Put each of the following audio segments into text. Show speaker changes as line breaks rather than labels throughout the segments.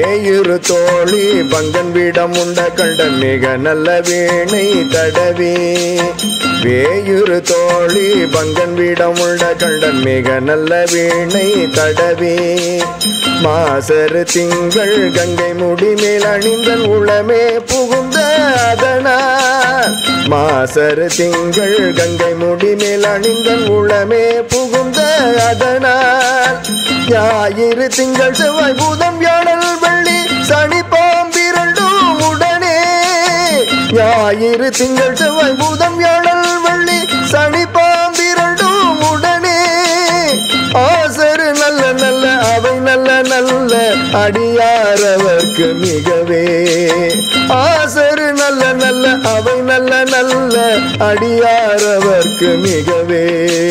வேயுறு தோழி பங்கன் விடம் உண்ட கண்டன் மிக நல்ல வீணை தடவி வேயுறு தோழி பங்கன் விடம் உண்ட கண்டன் மிக நல்ல வீணை தடவி மாசரு திங்கள் கங்கை முடி மேல் அணிந்தன் உளமே புகுந்த அதனால் மாசரு திங்கள் கங்கை முடி மேல் அணிந்தன் உளமே புகுந்த அதனால் ஞாயிறு திங்கள் செவ்வாய் பூதம் வியாழல் வெள்ளி சனி பாம்பிரண்டும் உடனே ஞாயிறு திங்கள் செவ்வாய் பூதம் வியாழல் வெள்ளி சனி பாம்பிரண்டும் உடனே ஆசரு நல்ல நல்ல அவை நல்ல நல்ல அடியாரவர்க்கு மிகவே ஆசரு நல்ல நல்ல அவை நல்ல நல்ல அடியாரவர்க்கு மிகவே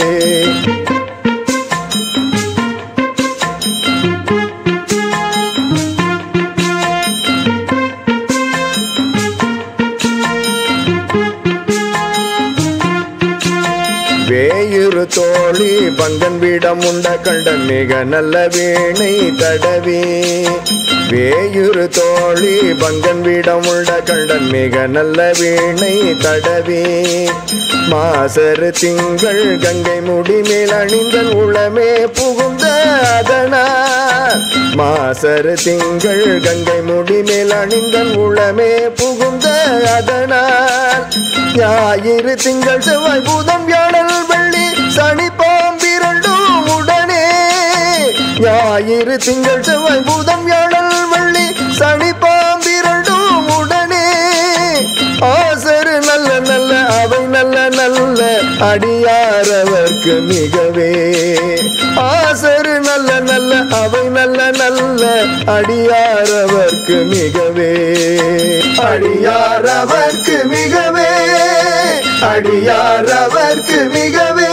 வேயுறு தோழி பங்கன் விடம் உண்ட கண்டன் மிக நல்ல வீணை தடவி வேயுறு தோழி பங்கன் விடம் உண்ட கண்டன் மிக நல்ல வீணை தடவி மாசரு திங்கள் கங்கை முடி மேல் அணிந்தன் உளமே புகுந்த அதனால் மாசரு திங்கள் கங்கை முடி மேல் அணிந்தன் உளமே புகுந்த அதனால் ஞாயிறு திங்கள் செவ்வாய் பூதம் வியாழல் வெள்ளி சனி பாம்பிரண்டும் உடனே ஞாயிறு திங்கள் செவ்வாய் பூதம் வியாழல் வெள்ளி சனி பாம்பிரண்டும் உடனே ஆசரு நல்ல நல்ல அவை நல்ல நல்ல அடியாரவர்க்கு மிகவே ஆசரு நல்ல நல்ல அவை நல்ல நல்ல அடியாரவர்க்கு மிகவே அடியாரவர்க்கு மிகவே அடியாரவர்க்கு மிகவே